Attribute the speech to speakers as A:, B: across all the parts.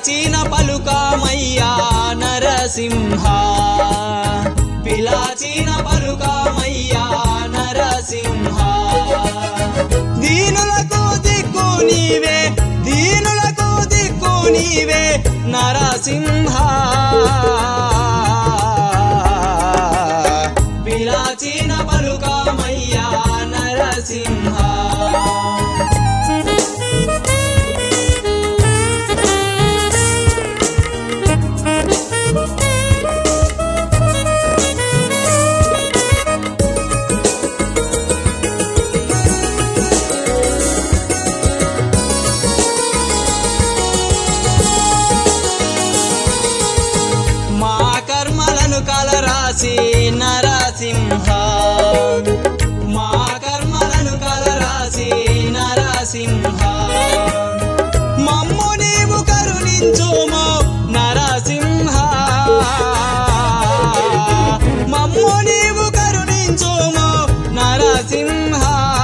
A: పిలాచిన పలుకామయ్యా నరసింహ పిలాచిన పలుకామయ్యా నరసింహ దీనులకు దిక్కు నీవే దీనులకు దిక్కు నీవే నరసింహ పిలాచిన పలుకామయ్యా నరసింహ మా కర్మలను కలరాసి నరసింహ మా కర్మలను కలరాసి నరసింహ మమ్ము నీవు కరుణించుమో నరసింహ మమ్ము నీవు కరుణించుమో నరసింహ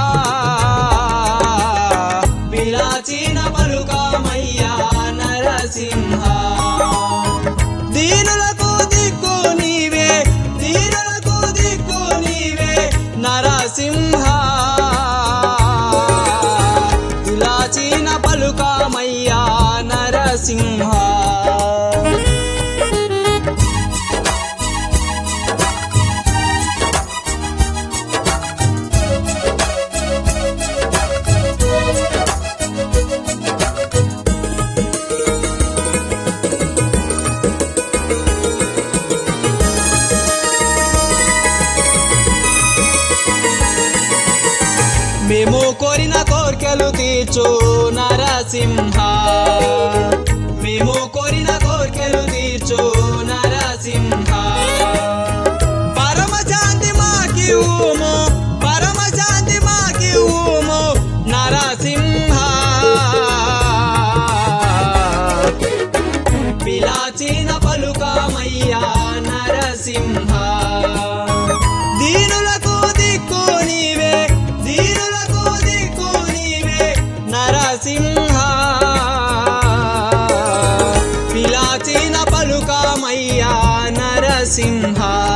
A: పిలాచిన పలుకామయ్యా నరసింహ దీనులకు దిక్కు నీవే దీనులకు దిక్కు నీవే నరసింహ తులాచిన పలుకామయ్యా నరసింహ మేము కోరిన కోరికలు తీర్చు నరసింహ మేము కోరిన కోరికలు తీర్చు నరసింహ పరమ శాంతి మాకి ఊము పరమ శాంతి మాకి ఊము నరసింహ పిలాచిన పలుకామయ్యా నరసింహ దీనులకు దిక్కు నీవే దీనులకు దిక్కు నీవే నరసింహ పిలాచిన పలుకామయ్యా నరసింహ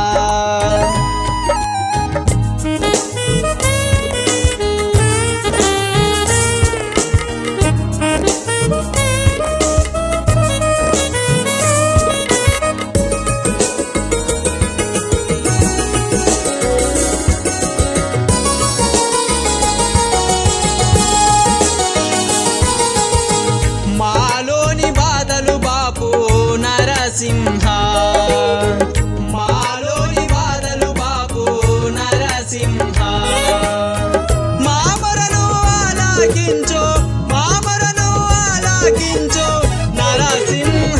A: మాలోని బాధలు బాపు నరసింహ మాలోని బాధలు బాపు నరసింహ మామరను ఆలాకించు మామరను ఆలాకించు నరసింహ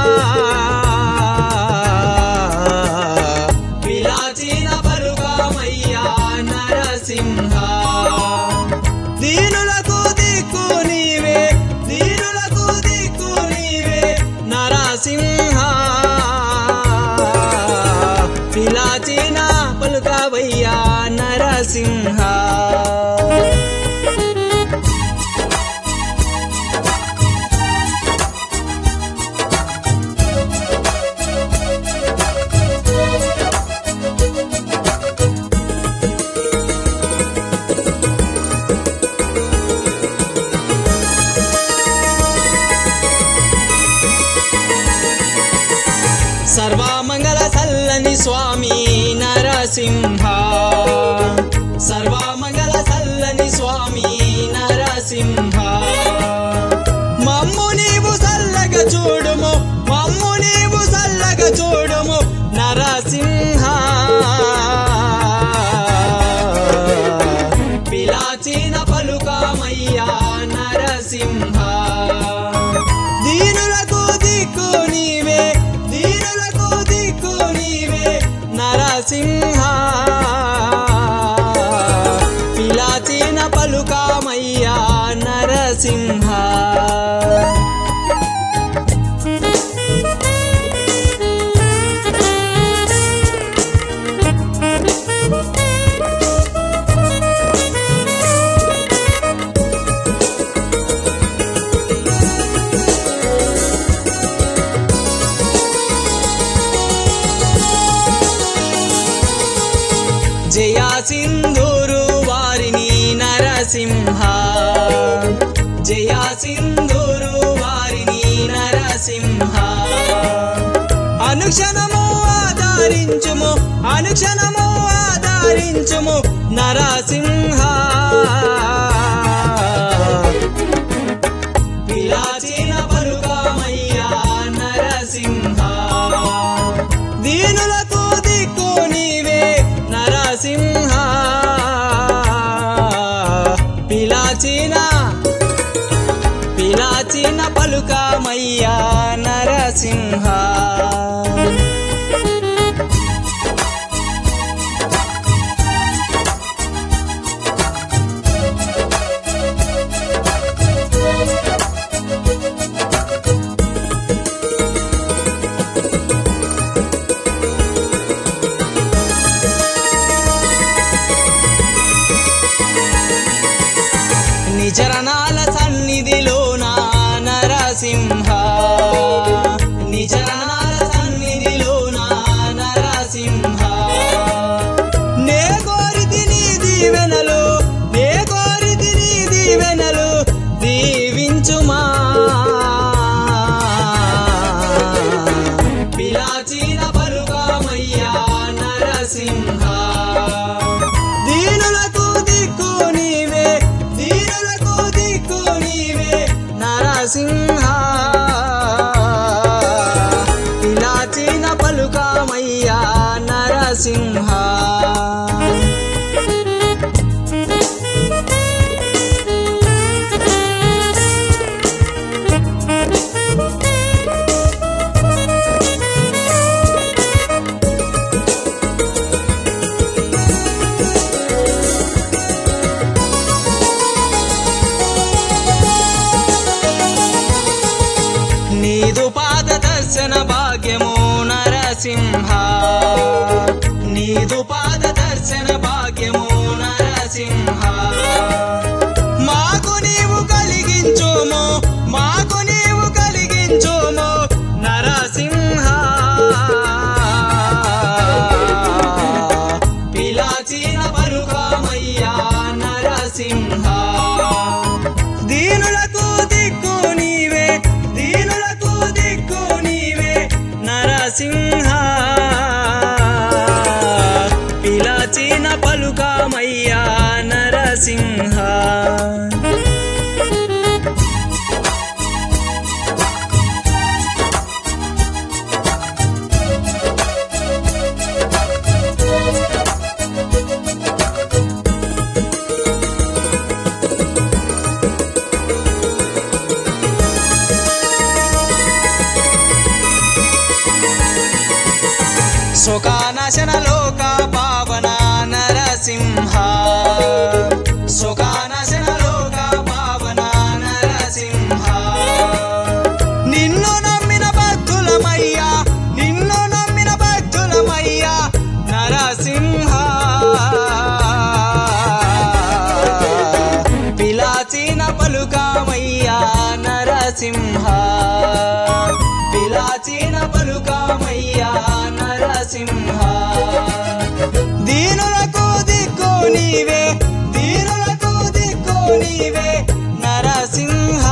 A: పిలాచిన పలుకామయ్యా నరసింహ దీనులకు దిక్కు నీవే దీనులకు దిక్కు నీవే నరసింహ పిలాచిన పలుకావయ్యా నరసింహ సర్వమంగళ సల్లని స్వామి నరసింహ సర్వమంగళ సల్లని స్వామి నరసింహ మమ్ము నీవు సల్లగా చూడుము మమ్ము నీవు సల్లగా చూడుము నరసింహ పిలాచిన పలుకామయ్యా నరసింహ దీనులకు దిక్కు నీవే దీనులకు దిక్కు నీవే నరసింహ జయా సింధూరు వారిని నరసింహ జయా సింధూరు వారిని నరసింహ అనుక్షణము ఆధారించుము అనుక్షణము ఆధారించుము నరసింహ పిలాచిన పలుకామయ్యా నరసింహ దీనులకు దిక్కు నీవే నరసింహ పిలాచిన పిలాచిన పలుకామయ్యా నరసింహ నిజరణాల సన్నిధిలోన నరసింహ నిజరణాల సన్నిధిలోన నరసింహ నే కోరితి నీ దీవెనలు నే కోరితి నీ దీవెనలు దీవించుమా పిలాచిన పలుకామయ్యా నరసింహ దీనులకు దిక్కు నీవే దీనులకు దిక్కు నీవే నరసింహ పిలాచిన పలుకామయ్యా నరసింహ నీదు పాద దర్శన భాగ్యము నరసింహ నీదు పాద దర్శన భాగ్యము నరసింహ మాకు నీవు కలిగించుము మాకు నీవు కలిగించుము నరసింహ పిలాచిన పలుకామయ్యా నరసింహ దీనులకు దిక్కు నీవే దీనులకు దిక్కు నీవే నరసింహ పిలాచిన పలుకామయ్యా నరసింహ సుఖానశన లోక పావన నరసింహ సుఖానశన లోక పావన నరసింహ నిన్ను నమ్మిన భక్తులమయ్యా నిన్ను నమ్మిన భక్తులమయ్యా నరసింహ పిలాచిన పలుకామయ్యా నరసింహ పిలాచిన పలుకామయ్యా నరసింహ దీనులకు దిక్కు నీవే దీనులకు దిక్కు నీవే నరసింహ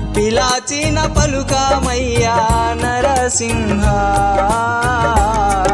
A: పిలాచిన పలుకామయ్యా నరసింహ